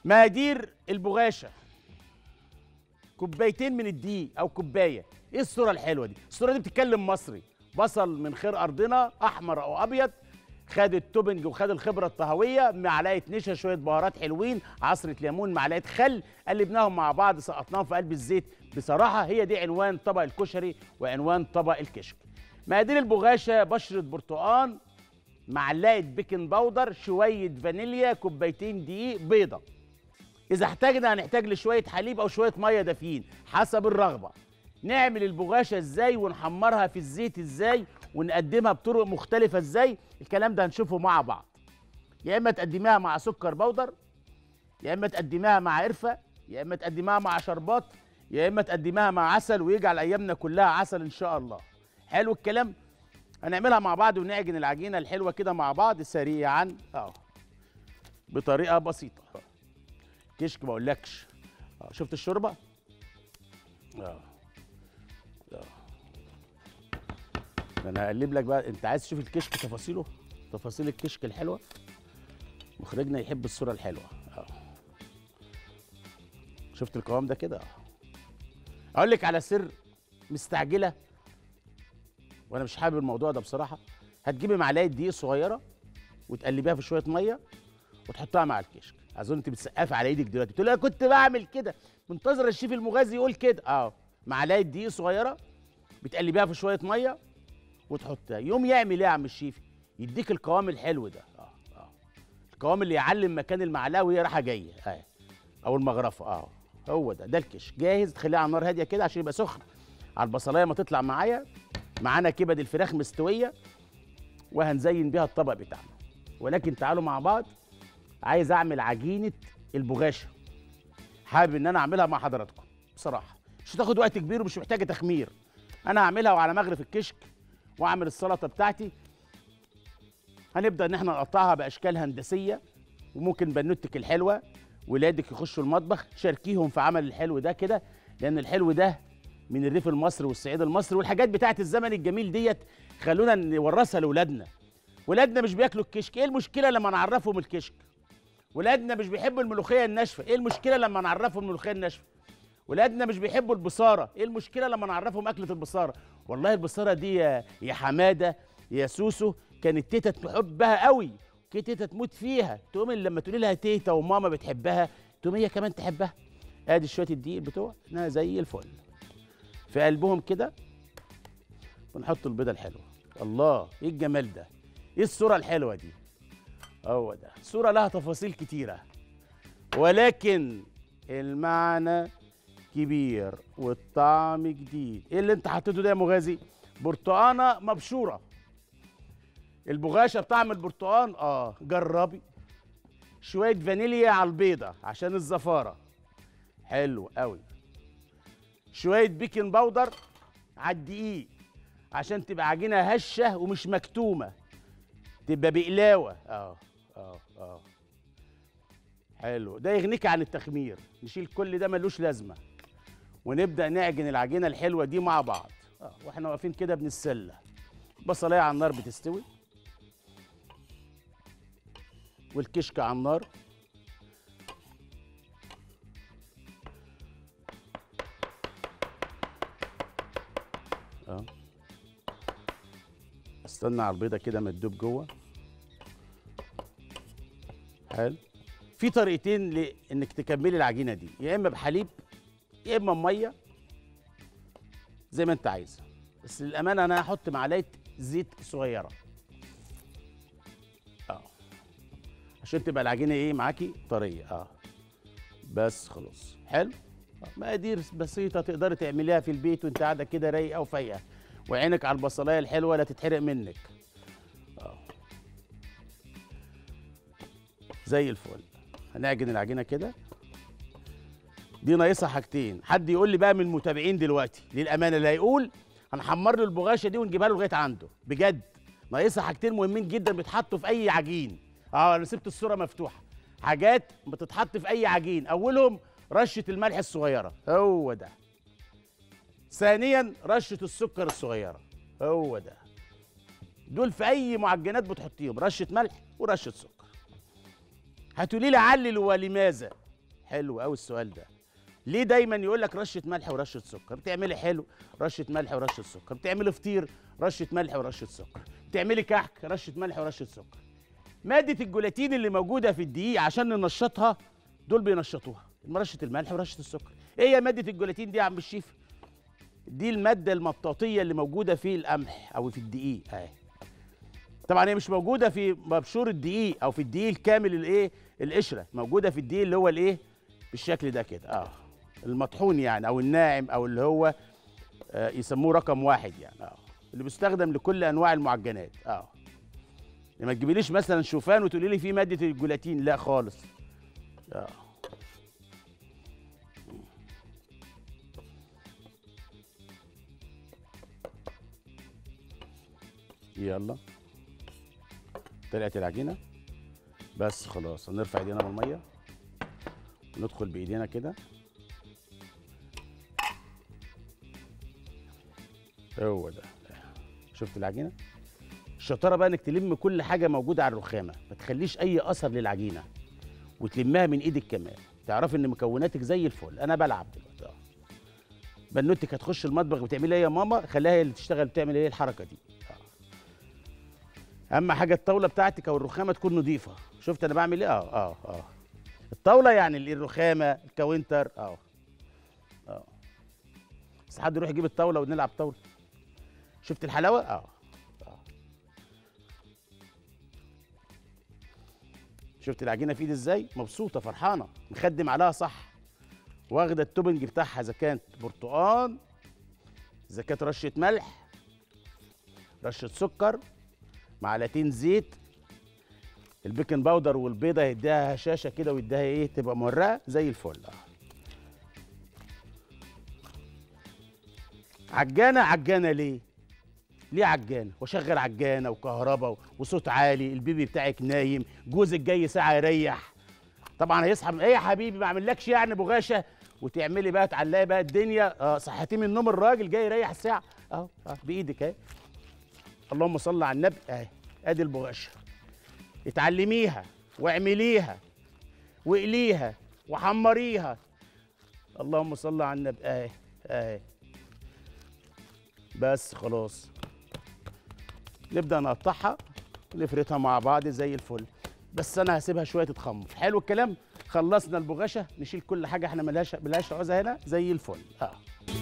مقادير البغاشه كوبايتين من الدقيق او كوبايه ايه الصوره الحلوه دي الصوره دي بتتكلم مصري بصل من خير ارضنا احمر او ابيض خد التوبنج وخد الخبره الطهويه معلقه نشا شويه بهارات حلوين عصره ليمون معلقه خل قلبناهم مع بعض سقطناهم في قلب الزيت بصراحه هي دي عنوان طبق الكشري وعنوان طبق الكشك مقادير البغاشه بشره برتقان معلقه بيكنج باودر شويه فانيليا كوبايتين دقيق بيضه اذا احتاجنا هنحتاج لشويه حليب او شويه ميه دافيين حسب الرغبه نعمل البغاشه ازاي ونحمرها في الزيت ازاي ونقدمها بطرق مختلفه ازاي الكلام ده هنشوفه مع بعض يا اما تقدميها مع سكر بودر يا اما تقدميها مع قرفه يا اما تقدميها مع شربات يا اما تقدميها مع عسل ويجعل ايامنا كلها عسل ان شاء الله حلو الكلام هنعملها مع بعض ونعجن العجينه الحلوه كده مع بعض سريعا اهو بطريقه بسيطه كشك ما اقولكش آه، شفت الشوربه اه اه ده انا هقلب لك بقى انت عايز تشوف الكشك تفاصيله تفاصيل الكشك الحلوه مخرجنا يحب الصوره الحلوه اه شفت القوام ده كده اه اقول لك على سر مستعجله وانا مش حابب الموضوع ده بصراحه هتجيبي معلقه دقيق صغيره وتقلبيها في شويه ميه وتحطها مع الكشك اظن انت بتسقفي على ايدك دلوقتي تقول لي انا كنت بعمل كده منتظر الشيف المغازي يقول كده اه معلقه دقيق صغيره بتقلبيها في شويه ميه وتحطها يوم يعمل ايه يا عم الشيف يديك القوام الحلو ده اه اه القوام اللي يعلم مكان المعلقه وهي رايحه جايه اه او المغرفه اه هو ده ده الكش جاهز تخليه على النار هاديه كده عشان يبقى سخن على البصلايه ما تطلع معايا معانا كبد الفراخ مستويه وهنزين بيها الطبق بتاعنا ولكن تعالوا مع بعض عايز اعمل عجينه البغاشه حابب ان انا اعملها مع حضراتكم بصراحه مش هتاخد وقت كبير ومش محتاجه تخمير انا هعملها وعلى مغرف الكشك واعمل السلطه بتاعتي هنبدا ان احنا نقطعها باشكال هندسيه وممكن بنوتك الحلوه ولادك يخشوا المطبخ شاركيهم في عمل الحلو ده كده لان الحلو ده من الريف المصري والصعيد المصري والحاجات بتاعت الزمن الجميل ديت خلونا نورثها لاولادنا ولادنا مش بياكلوا الكشك ايه المشكله لما نعرفهم الكشك ولادنا مش بيحبوا الملوخيه الناشفه ايه المشكله لما نعرفهم الملوخيه الناشفه ولادنا مش بيحبوا البصاره ايه المشكله لما نعرفهم اكله البصاره والله البصاره دي يا, يا حماده يا سوسو كانت تيتا تحبها قوي كانت تيتا تموت فيها تقوم لما تقولي لها تيتا وماما بتحبها تقوم هي كمان تحبها ادي شويه الدقيق بتوع انها زي الفل في قلبهم كده ونحط البيضه الحلوه الله ايه الجمال ده ايه الصوره الحلوه دي هو ده صوره لها تفاصيل كتيره ولكن المعنى كبير والطعم جديد ايه اللي انت حطيته ده يا مغازي برتقانه مبشوره البغاشه بطعم البرتقان اه جربي شويه فانيليا على البيضه عشان الزفاره حلو قوي شويه بيكنج باودر على الدقيق عشان تبقى عجينه هشه ومش مكتومه تبقى بقلاوه اه اه اه حلو ده يغنيك عن التخمير نشيل كل ده ملوش لازمه ونبدا نعجن العجينه الحلوه دي مع بعض اه واحنا واقفين كده بنتسلى بصلايه على النار بتستوي والكشك على النار اه استنى على البيضه كده ما تدوب جوه حلو في طريقتين لانك تكملي العجينه دي يا اما بحليب يا اما بميه زي ما انت عايز بس للامانه انا هحط معلقه زيت صغيره اه عشان تبقى العجينه ايه معاكي طريه اه بس خلاص حلو آه، مقادير بسيطه تقدري تعمليها في البيت وانت قاعده كده رايقه وفايقه وعينك على البصلايه الحلوه لا تتحرق منك اه زي الفل هنعجن العجينه كده دي ناقصها حاجتين حد يقول لي بقى من المتابعين دلوقتي للامانه اللي هيقول هنحمر له البغاشه دي ونجيبها له لغايه عنده بجد ناقصها حاجتين مهمين جدا بيتحطوا في اي عجين اه انا سبت الصوره مفتوحه حاجات بتتحط في اي عجين اولهم رشه الملح الصغيره هو ده ثانيا رشه السكر الصغيره هو ده دول في اي معجنات بتحطيهم رشه ملح ورشه سكر هتقولي لي علل ولماذا حلو قوي السؤال ده ليه دايما يقول لك رشه ملح ورشه سكر بتعملي حلو رشه ملح ورشه سكر بتعملي فطير رشه ملح ورشه سكر بتعملي كحك رشه ملح ورشه سكر ماده الجولاتين اللي موجوده في الدقيق عشان ننشطها دول بينشطوها رشه الملح ورشه السكر ايه هي ماده الجولاتين دي يا عم الشيف دي الماده المطاطيه اللي موجوده في القمح او في الدقيق اهي طبعا هي مش موجوده في مبشور الدقيق او في الدقيق الكامل الايه القشره موجوده في الدقيق اللي هو الايه بالشكل ده كده اه المطحون يعني او الناعم او اللي هو آه يسموه رقم واحد يعني اه اللي بيستخدم لكل انواع المعجنات اه ما تجيبيليش مثلا شوفان وتقولي لي فيه ماده الجولاتين لا خالص اه يلا طلعت العجينه بس خلاص هنرفع ايدينا من الميه وندخل بايدينا كده هو ده شفت العجينه الشطاره بقى انك تلم كل حاجه موجوده على الرخامه ما تخليش اي اثر للعجينه وتلمها من ايدك كمان تعرفي ان مكوناتك زي الفل انا بلعب دلوقتي اه بنوتك هتخش المطبخ بتعملي ايه يا ماما خليها هي اللي تشتغل بتعمل ايه الحركه دي اهم حاجه الطاوله بتاعتك او الرخامه تكون نظيفه شفت انا بعمل ايه اه اه اه الطاوله يعني الرخامه الكاونتر اه اه بس حد يروح يجيب الطاوله ونلعب طاوله شفت الحلاوه اه اه شفت العجينه في ايدي ازاي مبسوطه فرحانه مخدم عليها صح واخده التوبنج بتاعها اذا كانت برتقان اذا كانت رشه ملح رشه سكر معلقتين زيت البيكنج باودر والبيضه هيديها هشاشه كده ويديها ايه تبقى مورقه زي الفل اه عجانه عجانه ليه ليه عجانه واشغل عجانه وكهرباء وصوت عالي البيبي بتاعك نايم جوزك جاي ساعه يريح طبعا هيصحى ايه يا حبيبي ما اعملكش يعني بغاشه وتعملي بقى تعلقي بقى الدنيا اه صحتيه من النوم الراجل جاي يريح الساعه اهو اه بايدك اهي اللهم صل على النبي اهي ادي البغاشه اتعلميها واعمليها واقليها وحمريها اللهم صل على النبي اهي اهي بس خلاص نبدا نقطعها ونفردها مع بعض زي الفل بس انا هسيبها شويه تتخمر حلو الكلام خلصنا البغاشه نشيل كل حاجه احنا ملهاش ملهاش عوزه هنا زي الفل اه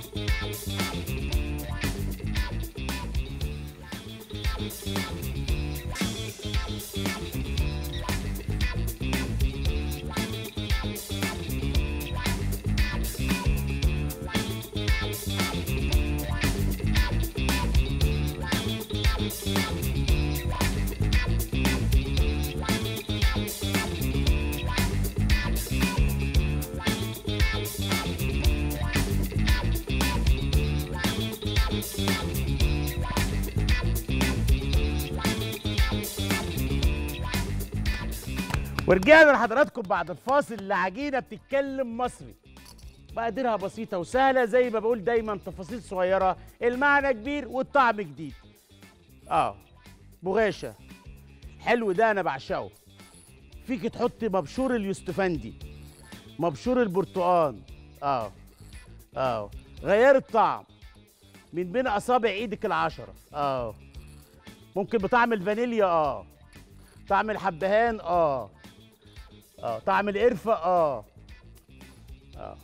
ورجعنا لحضراتكم بعد الفاصل لعجينه بتتكلم مصري مقاديرها بسيطه وسهله زي ما بقول دايما تفاصيل صغيره المعنى كبير والطعم جديد اه بغاشه حلو ده انا بعشقه فيك تحطي مبشور اليوستفندي مبشور البرتقال اه اه غير الطعم من بين اصابع ايدك العشره اه ممكن بطعم الفانيليا اه طعم الحبهان اه اه طعم القرفه اه اه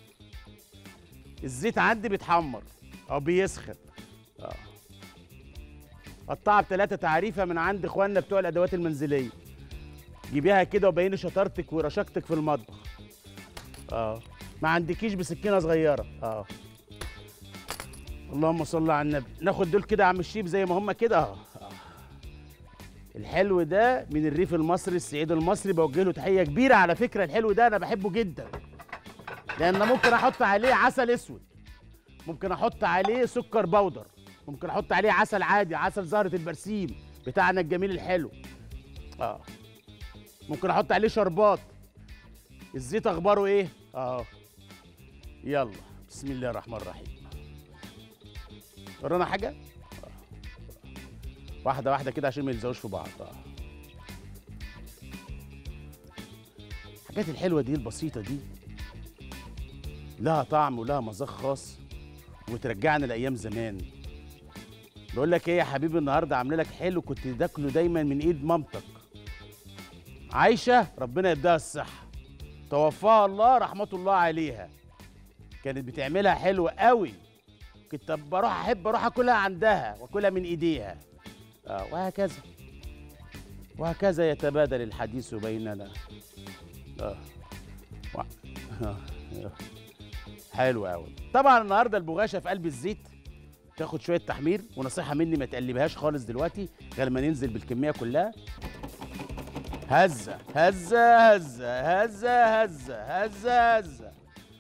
الزيت عندي بيتحمر او بيسخن اه قطعها بثلاثه تعريفه من عند اخواننا بتوع الادوات المنزليه جيبيها كده وبيني شطارتك ورشاقتك في المطبخ اه ما عندكيش بسكينه صغيره اه اللهم صل على النبي ناخد دول كده يا عم الشيب زي ما هم كده اه آه. الحلو ده من الريف المصري الصعيد المصري بوجه له تحيه كبيره على فكره الحلو ده انا بحبه جدا لان ممكن احط عليه عسل اسود ممكن احط عليه سكر بودر ممكن احط عليه عسل عادي عسل زهره البرسيم بتاعنا الجميل الحلو اه ممكن احط عليه شربات الزيت اخباره ايه اه يلا بسم الله الرحمن الرحيم ورانا حاجه آه. واحده واحده كده عشان ما يلزقوش في بعض اه الحاجات الحلوه دي البسيطه دي لها طعم ولها مذاق خاص وترجعنا لايام زمان بقول لك ايه يا حبيبي النهارده عامله لك حلو كنت تاكله دايما من ايد مامتك عايشه ربنا يديها الصحه توفاها الله رحمه الله عليها كانت بتعملها حلو قوي كنت بروح احب اروح اكلها عندها واكلها من ايديها آه وهكذا وهكذا يتبادل الحديث بيننا آه. و... آه. حلو قوي طبعا النهارده البغاشه في قلب الزيت تاخد شويه تحمير ونصيحه مني ما تقلبهاش خالص دلوقتي غير ما ننزل بالكميه كلها هزه هزه هزه هزه هزه هزه هزه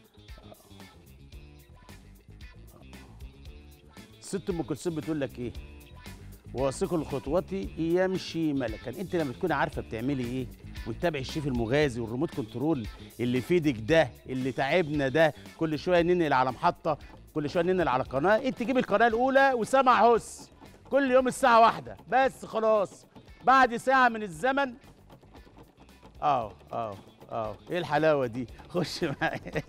ست ام كلثوم بتقول لك ايه واثق الخطوات يمشي ملكا انت لما تكون عارفه بتعملي ايه وتتابعي الشيف المغازي والريموت كنترول اللي في ايدك ده اللي تعبنا ده كل شويه ننقل على محطه كل شويه ننقل على قناه انت جيبي القناه الاولى وسمع هس كل يوم الساعه واحدة بس خلاص بعد ساعه من الزمن اه اه اه ايه الحلاوه دي خش معايا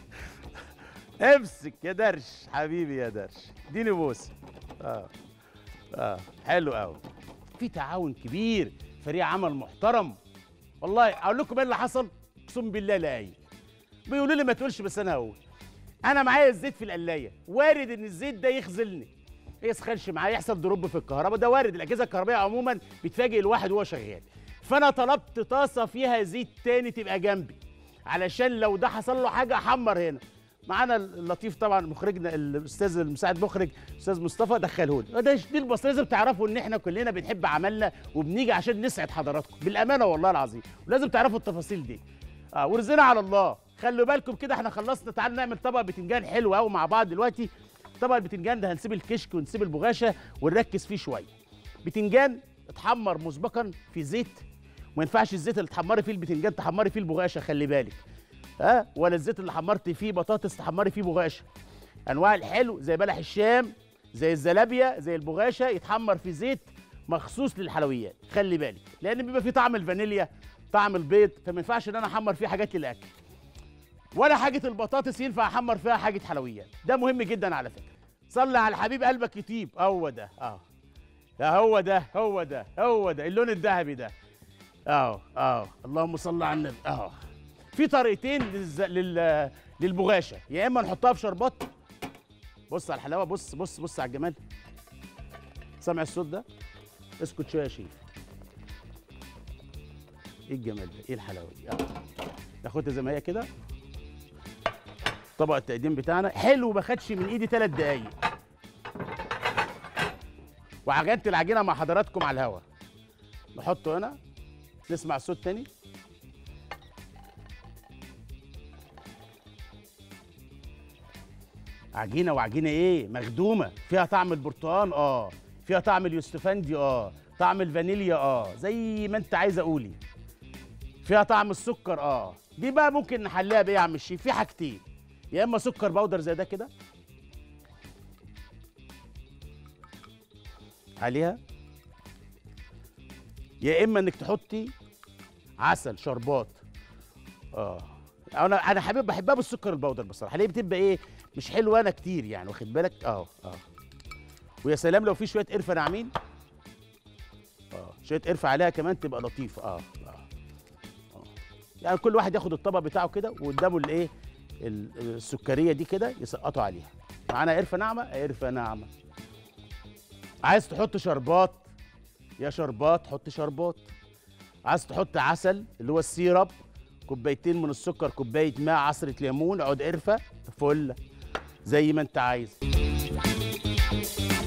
امسك يا درش حبيبي يا درش اديني بوسه اه اه حلو قوي في تعاون كبير فريق عمل محترم والله اقول لكم ايه اللي حصل اقسم بالله لا قايل بيقولوا لي ما تقولش بس انا هقول انا معايا الزيت في القلايه وارد ان الزيت ده يخذلني ما يسخنش معايا يحصل دروب في الكهرباء ده وارد الاجهزه الكهربائيه عموما بتفاجئ الواحد وهو شغال فانا طلبت طاسه فيها زيت تاني تبقى جنبي علشان لو ده حصل له حاجه احمر هنا معانا اللطيف طبعا مخرجنا الاستاذ المساعد مخرج استاذ مصطفى دخله لي ده دي البص لازم تعرفوا ان احنا كلنا بنحب عملنا وبنيجي عشان نسعد حضراتكم بالامانه والله العظيم ولازم تعرفوا التفاصيل دي اه ورزقنا على الله خلوا بالكم كده احنا خلصنا تعالوا نعمل طبق بتنجان حلو قوي مع بعض دلوقتي طبق البتنجان ده هنسيب الكشك ونسيب البغاشه ونركز فيه شويه بتنجان اتحمر مسبقا في زيت وما ينفعش الزيت اللي تحمري فيه البتنجان تحمري فيه البغاشه خلي بالك ها ولا الزيت اللي حمرت فيه بطاطس تحمري فيه بغاشه انواع الحلو زي بلح الشام زي الزلابيا زي البغاشه يتحمر في زيت مخصوص للحلويات خلي بالك لان بيبقى فيه طعم الفانيليا طعم البيض فما ينفعش ان انا احمر فيه حاجات للاكل ولا حاجه البطاطس ينفع احمر فيها حاجه حلويات ده مهم جدا على فكره صلي على الحبيب قلبك يطيب هو ده اه ده هو ده هو ده هو ده اللون الذهبي ده اه اه اللهم صل على النبي اه في طريقتين للز... لل... للبغاشه يا اما نحطها في شربات بص على الحلاوه بص بص بص على الجمال سامع الصوت ده اسكت شويه يا شيف ايه الجمال ده ايه الحلاوه دي اه ناخدها زي ما هي كده طبق التقديم بتاعنا حلو ما خدش من ايدي ثلاث دقايق وعجنت العجينه مع حضراتكم على الهوا نحطه هنا نسمع الصوت تاني عجينه وعجينه ايه مخدومه فيها طعم البرتقال اه فيها طعم اليوستفندي اه طعم الفانيليا اه زي ما انت عايز اقولي فيها طعم السكر اه دي بقى ممكن نحليها بايه يا عم الشيف في حاجتين يا اما سكر بودر زي ده كده عليها يا اما انك تحطي عسل شربات اه انا انا حبيب بحبها بالسكر البودر بصراحه ليه بتبقى ايه مش حلوه انا كتير يعني واخد بالك اه اه ويا سلام لو في شويه قرفه ناعمين اه شويه قرفه عليها كمان تبقى لطيفه اه اه اه يعني كل واحد ياخد الطبق بتاعه كده وقدامه الايه ال- السكريه دي كده يسقطوا عليها معانا قرفه ناعمه قرفه ناعمه عايز تحط شربات يا شربات حط شربات عايز تحط عسل اللي هو السيرب كوبايتين من السكر كوبايه ماء عصره ليمون عود قرفه فل زي ما انت عايز